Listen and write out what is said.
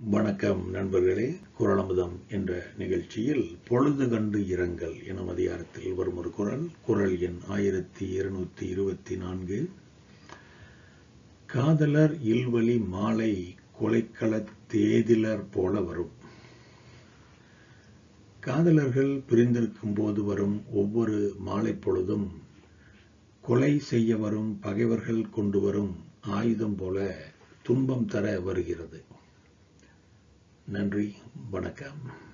வணக்கம் நண்பர்களே குரலமுதம் என்ற நிகழ்ச்சியில் பொழுது கண்டு இரங்கல் எனும் அதிகாரத்தில் வரும் ஒரு குரல் குரல் எண் ஆயிரத்தி இருநூத்தி இருபத்தி நான்கு காதலர் இல்வழி மாலை கொலைக்களத் தேதிலர் போல வரும் காதலர்கள் பிரிந்திருக்கும் போது வரும் ஒவ்வொரு மாலை பொழுதும் கொலை செய்ய வரும் பகைவர்கள் கொண்டு வரும் ஆயுதம் போல துன்பம் தர வருகிறது நன்றி வணக்கம்